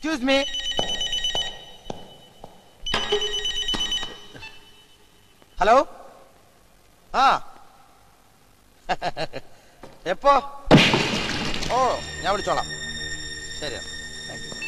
Excuse me hello ആ എപ്പോ ഓ ഞാൻ വിളിച്ചോളാം ശരി താങ്ക് യു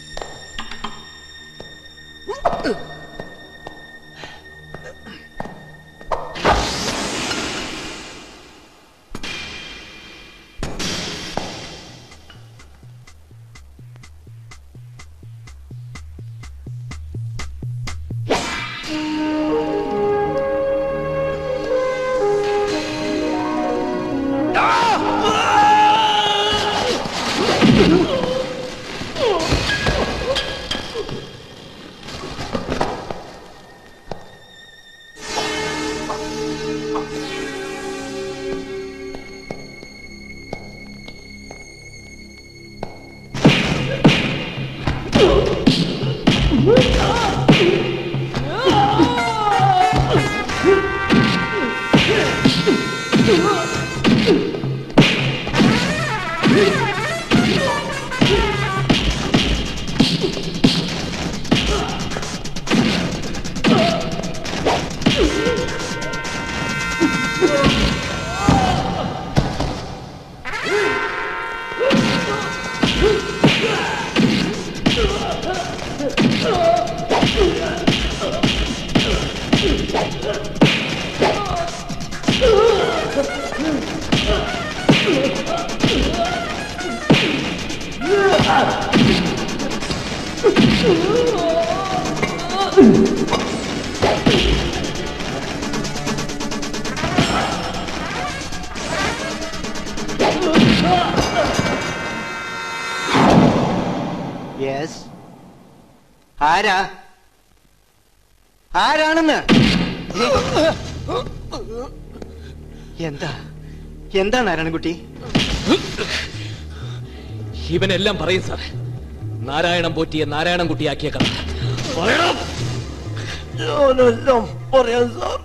യെസ് ആരാ ആരാണെന്ന് എന്താ എന്താ നാരായണൻകുട്ടി ഇവനെല്ലാം പറയും സാറേ നാരായണം പോറ്റിയെ നാരായണൻ കുട്ടിയാക്കിയ കഥ പറയണം ഞാനെല്ലാം പറയാം സാർ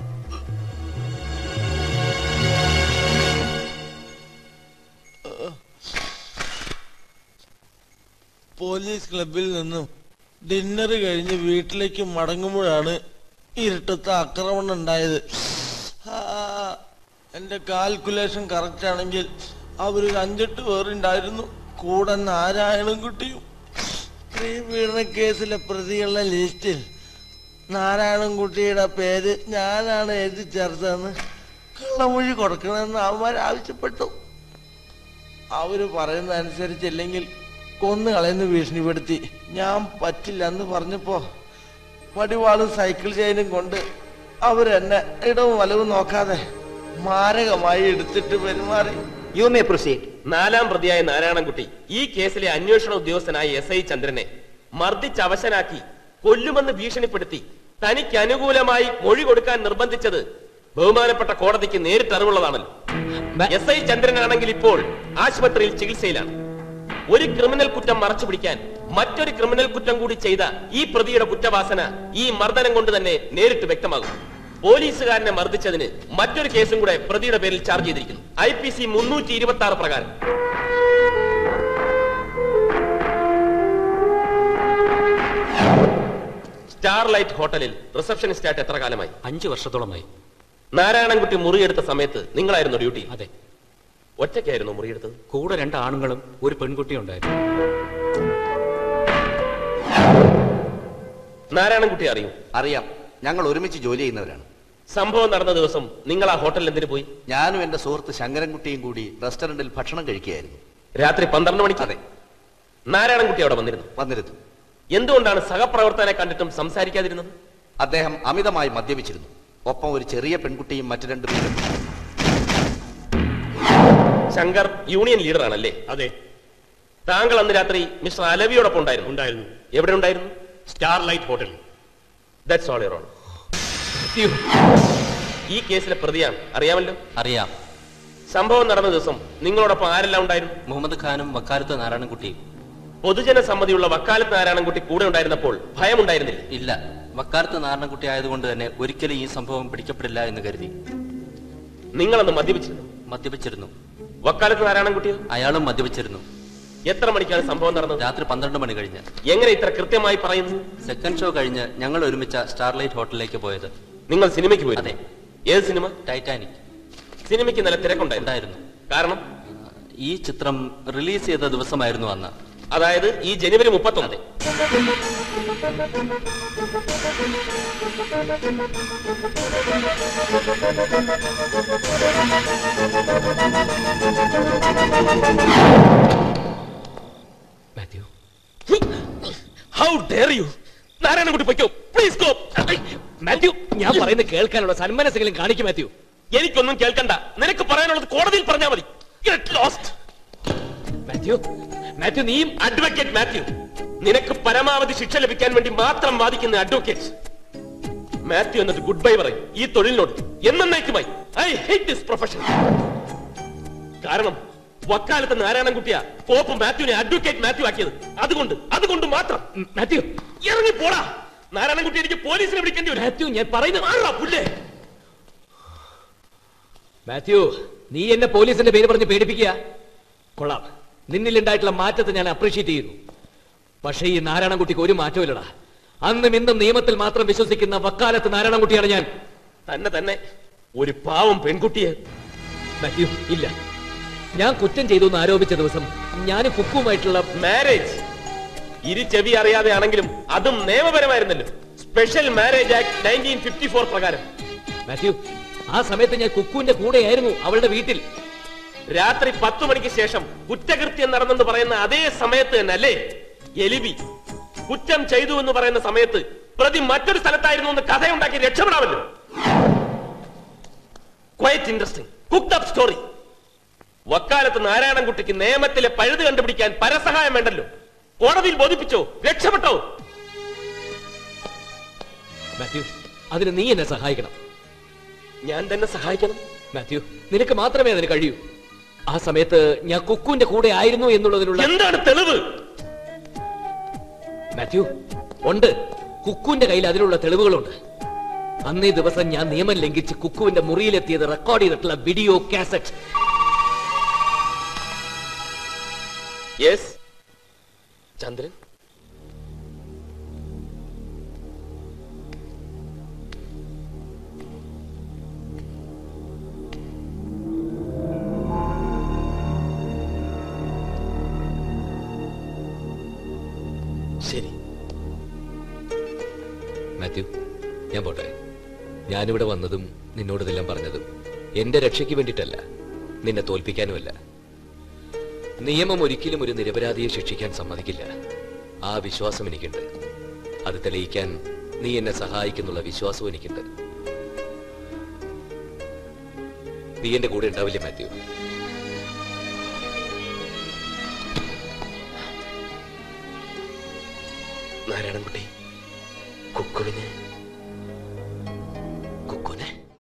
പോലീസ് ക്ലബിൽ നിന്നും ഡിന്നർ കഴിഞ്ഞ് വീട്ടിലേക്ക് മടങ്ങുമ്പോഴാണ് ഇരുട്ടത്ത് ആക്രമണം ഉണ്ടായത് ആ, എന്റെ കാൽക്കുലേഷൻ കറക്റ്റ് ആണെങ്കിൽ അവരൊരു അഞ്ചെട്ട് പേരുണ്ടായിരുന്നു കൂടെ നാരായണൻകുട്ടിയും സ്ത്രീ പീഡന കേസിലെ പ്രതികളുടെ ലിസ്റ്റിൽ നാരായണൻകുട്ടിയുടെ പേര് ഞാനാണ് എഴുതി ചേർത്തതെന്ന് കള്ളമൊഴി കൊടുക്കണമെന്ന് അവന്മാർ ആവശ്യപ്പെട്ടു അവര് പറയുന്ന അനുസരിച്ചില്ലെങ്കിൽ കൊന്നു കളയുന്ന ഭീഷണിപ്പെടുത്തി ഞാൻ പറ്റില്ല എന്ന് പറഞ്ഞപ്പോ വടിവാളും സൈക്കിൾ ചെയിനും കൊണ്ട് അവരെന്നെ ഇടവും വലവും നോക്കാതെ മാരകമായി എടുത്തിട്ട് പെരുമാറി യു മേ പ്രൊസീഡ് നാലാം പ്രതിയായ നാരായണൻകുട്ടി ഈ കേസിലെ അന്വേഷണ ഉദ്യോഗസ്ഥനായ എസ് ഐ ചന്ദ്രനെ മർദ്ദിച്ച് അവശനാക്കി കൊല്ലുമെന്ന് ഭീഷണിപ്പെടുത്തി തനിക്ക് അനുകൂലമായി മൊഴി കൊടുക്കാൻ നിർബന്ധിച്ചത് ബഹുമാനപ്പെട്ട കോടതിക്ക് നേരിട്ട് അറിവുള്ളതാണല്ലോ എസ് ഐ ചന്ദ്രനാണെങ്കിൽ ഇപ്പോൾ ആശുപത്രിയിൽ ചികിത്സയിലാണ് ഒരു ക്രിമിനൽ കുറ്റം മറച്ചു പിടിക്കാൻ മറ്റൊരു ക്രിമിനൽ കുറ്റം കൂടി ചെയ്ത ഈ പ്രതിയുടെ കുറ്റവാസന ഈ മർദ്ദനം കൊണ്ട് തന്നെ നേരിട്ട് വ്യക്തമാകും പോലീസുകാരനെ മർദ്ദിച്ചതിന് മറ്റൊരു കേസും കൂടെ പ്രതിയുടെ പേരിൽ ചാർജ് ചെയ്തിരിക്കുന്നു ഐ പി സി മുന്നൂറ്റി ഇരുപത്തി ആറ് പ്രകാരം സ്റ്റാർലൈറ്റ് ഹോട്ടലിൽ റിസപ്ഷനിസ്റ്റ് ആയിട്ട് എത്ര കാലമായി അഞ്ചു വർഷത്തോളമായി നാരായണൻകുട്ടി മുറിയെടുത്ത സമയത്ത് നിങ്ങളായിരുന്നു ഡ്യൂട്ടി അതെ ഒറ്റയ്ക്കായിരുന്നു മുറിയെടുത്തത് കൂടെ രണ്ട് ആണുങ്ങളും ഒരു പെൺകുട്ടിയും ഉണ്ടായിരുന്നു നാരായണൻകുട്ടി അറിയും അറിയാം ഞങ്ങൾ ഒരുമിച്ച് ജോലി ചെയ്യുന്നവരാണ് സംഭവം നടന്ന ദിവസം നിങ്ങൾ ആ ഹോട്ടലിൽ എന്തിനു പോയി ഞാനും എന്റെ സുഹൃത്ത് ശങ്കരൻകുട്ടിയും കൂടി റെസ്റ്റോറന്റിൽ ഭക്ഷണം കഴിക്കുകയായിരുന്നു രാത്രി പന്ത്രണ്ട് മണിക്ക് അതെ നാരായണൻകുട്ടി അവിടെ വന്നിരുന്നു വന്നിരുന്നു എന്തുകൊണ്ടാണ് സഹപ്രവർത്തകനെ കണ്ടിട്ടും സംസാരിക്കാതിരുന്നത് അദ്ദേഹം അമിതമായി മദ്യപിച്ചിരുന്നു ഒപ്പം ഒരു ചെറിയ പെൺകുട്ടിയും മറ്റു രണ്ടു പേരും ശങ്കർ യൂണിയൻ ലീഡർ ആണല്ലേ അതെ താങ്കൾ അന്ന് രാത്രി മിസ്റ്റർ അലവിയോടൊപ്പം ഉണ്ടായിരുന്നു ഉണ്ടായിരുന്നു എവിടെ ഉണ്ടായിരുന്നു Starlight hotel that's all your ഈ കേസിലെ പ്രതിയാണ് അറിയാമല്ലോ അറിയാം സംഭവം നടന്ന ദിവസം നിങ്ങളോടൊപ്പം ആരെല്ലാം ഉണ്ടായിരുന്നു മുഹമ്മദ് ഖാനും വക്കാലത്ത് നാരായണൻകുട്ടിയും പൊതുജന സമ്മതിയുള്ള വക്കാലത്ത് നാരായണൻകുട്ടി കൂടെ ഉണ്ടായിരുന്നപ്പോൾ ഭയമുണ്ടായിരുന്നില്ല ഇല്ല വക്കാലത്ത് നാരായണൻകുട്ടി ആയതുകൊണ്ട് തന്നെ ഒരിക്കലും ഈ സംഭവം പിടിക്കപ്പെടില്ല എന്ന് കരുതി നിങ്ങളന്ന് മദ്യപിച്ചിരുന്നു മദ്യപിച്ചിരുന്നു വക്കാലത്ത് നാരായണൻകുട്ടിയോ അയാളും മദ്യപിച്ചിരുന്നു എത്ര മണിക്കാണ് സംഭവം നടന്നത് രാത്രി പന്ത്രണ്ട് മണി കഴിഞ്ഞ് എങ്ങനെ ഇത്ര കൃത്യമായി പറയുന്നു സെക്കൻഡ് ഷോ കഴിഞ്ഞ് ഞങ്ങൾ ഒരുമിച്ച സ്റ്റാർലൈറ്റ് ഹോട്ടലിലേക്ക് പോയത് നിങ്ങൾ സിനിമയ്ക്ക് പോയി അതെ. ഏത് സിനിമ ടൈറ്റാനിക് സിനിമയ്ക്ക് നല്ല തിരക്കുണ്ടായിരുന്നു ഉണ്ടായിരുന്നു കാരണം ഈ ചിത്രം റിലീസ് ചെയ്ത ദിവസമായിരുന്നു അന്ന് അതായത് ഈ ജനുവരി മുപ്പത്തൊന്ന് Mathew how dare you Narayanankutty പൊയ്ക്കോ പ്ലീസ് ഗോ മാത്യു ഞാൻ പറയുന്നത് കേൾക്കാനുള്ള സന്മനസ്സെങ്കിലും കാണിക്കും മാത്യു എനിക്കൊന്നും കേൾക്കണ്ട നിനക്ക് പറയാനുള്ളത് കോടതിയിൽ പറഞ്ഞാൽ മതി ഗെറ്റ് ലോസ്റ്റ് മാത്യു മാത്യു നീയും അഡ്വക്കേറ്റ് മാത്യു നിനക്ക് പരമാവധി ശിക്ഷ ലഭിക്കാൻ വേണ്ടി മാത്രം വാദിക്കുന്ന അഡ്വക്കേറ്റ് മാത്യു എന്നിട്ട് ഗുഡ് ബൈ പറയും ഈ തൊഴിലിനോട് എന്നേക്കുമായി ഐ ഹേറ്റ് ദിസ് പ്രൊഫഷൻ കാരണം വക്കാലത്ത് നാരായണൻകുട്ടിയാ പോപ്പ് മാത്യുവിനെ അഡ്വക്കേറ്റ് മാത്യു ആക്കിയത് അതുകൊണ്ട് അതുകൊണ്ട് മാത്രം ഉം, മാത്യു ഇറങ്ങി പോടാ നാരായണൻകുട്ടി എനിക്ക് പോലീസിനെ വിളിക്കേണ്ടി വരും മാത്യു ഞാൻ പറയുന്നത് മാറാ പുല്ലേ മാത്യു നീ എന്നെ പോലീസിന്റെ പേര് പറഞ്ഞ് പേടിപ്പിക്കുക കൊള്ളാം നിന്നിലുണ്ടായിട്ടുള്ള മാറ്റത്തെ ഞാൻ അപ്രീഷിയേറ്റ് ചെയ്യുന്നു പക്ഷേ ഈ നാരായണൻകുട്ടിക്ക് ഒരു മാറ്റമില്ലടാ അന്നും ഇന്നും നിയമത്തിൽ മാത്രം വിശ്വസിക്കുന്ന വക്കാലത്ത് നാരായണൻകുട്ടിയാണ് ഞാൻ തന്നെ തന്നെ ഒരു പാവം പെൺകുട്ടിയെ മാത്യു ഇല്ല ഞാൻ കുറ്റം ചെയ്തു എന്ന് ആരോപിച്ച ദിവസം ഞാൻ കുക്കുമായിട്ടുള്ള മാരേജ് ഇരു ചെവി അറിയാതെ ആണെങ്കിലും അതും നിയമപരമായിരുന്നല്ലോ special marriage act nineteen fifty four പ്രകാരം മാത്യു ആ സമയത്ത് ഞാൻ കുക്കുവിന്റെ കൂടെയായിരുന്നു അവളുടെ വീട്ടിൽ രാത്രി പത്തു മണിക്ക് ശേഷം കുറ്റകൃത്യം നടന്നെന്ന് പറയുന്ന അതേ സമയത്ത് തന്നെ അല്ലേ എലിബി കുറ്റം ചെയ്തു എന്ന് പറയുന്ന സമയത്ത് പ്രതി മറ്റൊരു സ്ഥലത്തായിരുന്നു എന്ന് കഥയുണ്ടാക്കി രക്ഷപ്പെടാമല്ലോ quite interesting cooked up story വക്കാലത്ത് നാരായണൻകുട്ടിക്ക് നിയമത്തിലെ പഴുത് കണ്ടുപിടിക്കാൻ പരസഹായം വേണ്ടല്ലോ കോടതിയിൽ ബോധിപ്പിച്ചോ രക്ഷപ്പെട്ടോ മാത്യു അതിന് നീ എന്നെ സഹായിക്കണം ഞാൻ തന്നെ സഹായിക്കണം മാത്യു നിനക്ക് മാത്രമേ അതിന് കഴിയൂ ആ സമയത്ത് ഞാൻ കുക്കുവിന്റെ കൂടെ ആയിരുന്നു എന്നുള്ളതിനുള്ള എന്താണ് തെളിവ് മാത്യു ഉണ്ട് കുക്കുവിന്റെ കയ്യിൽ അതിനുള്ള തെളിവുകളുണ്ട് അന്നേ ദിവസം ഞാൻ നിയമം ലംഘിച്ച് കുക്കുവിന്റെ മുറിയിലെത്തിയത് റെക്കോർഡ് ചെയ്തിട്ടുള്ള വീഡിയോ കാസറ്റ് യെസ് ചന്ദ്രൻ ശരി മാത്യു ഞാൻ പോട്ടെ ഞാനിവിടെ വന്നതും നിന്നോട് ഇതെല്ലാം പറഞ്ഞതും എന്റെ രക്ഷയ്ക്ക് വേണ്ടിയിട്ടല്ല നിന്നെ തോൽപ്പിക്കാനുമല്ല നിയമം ഒരിക്കലും ഒരു നിരപരാധിയെ ശിക്ഷിക്കാൻ സമ്മതിക്കില്ല ആ വിശ്വാസം എനിക്കുണ്ട് അത് തെളിയിക്കാൻ നീ എന്നെ സഹായിക്കുന്നുള്ള വിശ്വാസവും എനിക്കുണ്ട് നീ എന്റെ കൂടെ ഉണ്ടാവില്ലേ മാത്യു നാരായണൻകുട്ടി കുക്കുവിന്